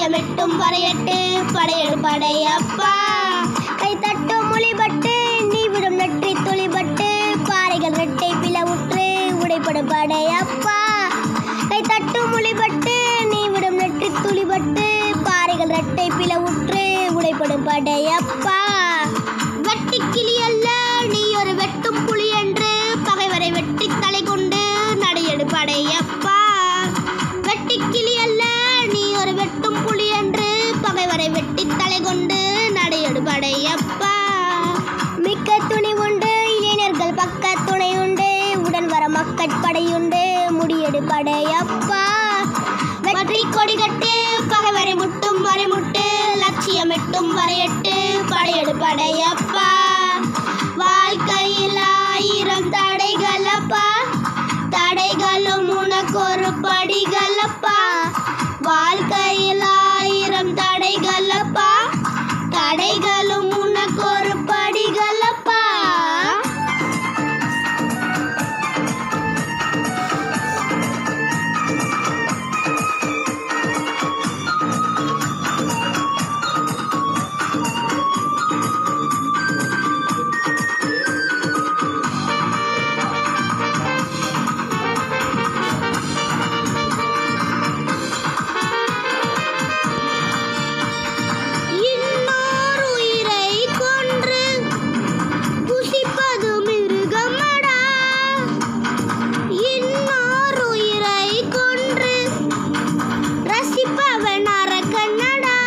லட்சியமெட்டும் வரையட்டு படையெடு படையப்பா கை தட்டும் மொழிபட்டு நீ விடும் நெற்றி துளிபட்டு பாறைகள் ரெட்டை பிளவுற்று உடைப்படும் படையப்பா கை தட்டும் மொழிபட்டு நீ விடும் நெற்றி துளிபட்டு பாறைகள் ரெட்டை பிளவுற்று உடைப்படும் படையப்பா வெட்டி கிளி அல்ல நீ ஒரு வெட்டும் புலி என்று பகைவரை வெட்டி தலை கொண்டு நடையெடு படையப்பா வெட்டி கிளி அல்ல நீ ஒரு வெட்டும் புலி என்று பகைவரை வெட்டி தலை கொண்டு நடையெடு படையப்பா மிக்க துணி உண்டு இளைஞர்கள் பக்க துணை உண்டு உடன் வர மக்கட்படையுண்டு முடியெடு படையப்பா வெற்றி கொடி கட்டு பகைவரை முட்டும் வரை முட்டு லட்சியம் எட்டும் வரையட்டு படையெடு படையப்பா வாழ்க்கையில் ஆயிரம் தடைகளப்பா தடைகளும் உனக்கு ஒரு படிகளப்பா வாழ்க்கையில் ஆயிரம் தடைகளப்பா தடைகளும் உனக்கு ஒரு படிகளப்பா இன்னோர் உயிரை கொன்று புசிப்பது மிருகமடா இன்னோர் உயிரை கொன்று ரசிப்பவன் அரக்கனடா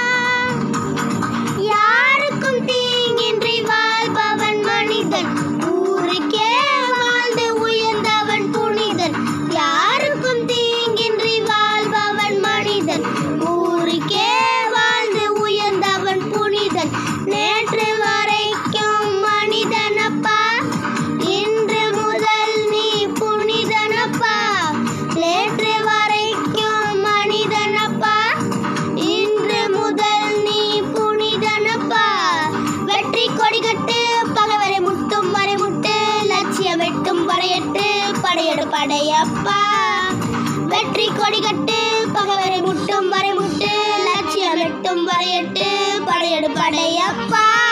யாருக்கும் தீங்கின்றி வாழ்பவன் மனிதன் ஊருக்கே வாழ்ந்து உயர்ந்தவன் புனிதன் யாருக்கும் தீங்கின்றி வாழ்பவன் மனிதன் ஊருக்கே வாழ்ந்து உயர்ந்தவன் புனிதன் நேற்று வரைக்கும் மனிதனப்பா இன்று முதல் நீ புனிதனப்பா நேற்று வரைக்கும் மனிதனப்பா இன்று முதல் நீ புனிதனப்பா வெற்றி கொடி கட்டு பகைவரை முட்டும் வரை முட்டு லட்சியம் வெட்டும் வரையட்டு படையெடு படையப்பா வெற்றி கொடி கட்டு பகைவரை முட்டும் வரை முட்டு லட்சியம் வெட்டும் வரையட்டு படையெடு படையப்பா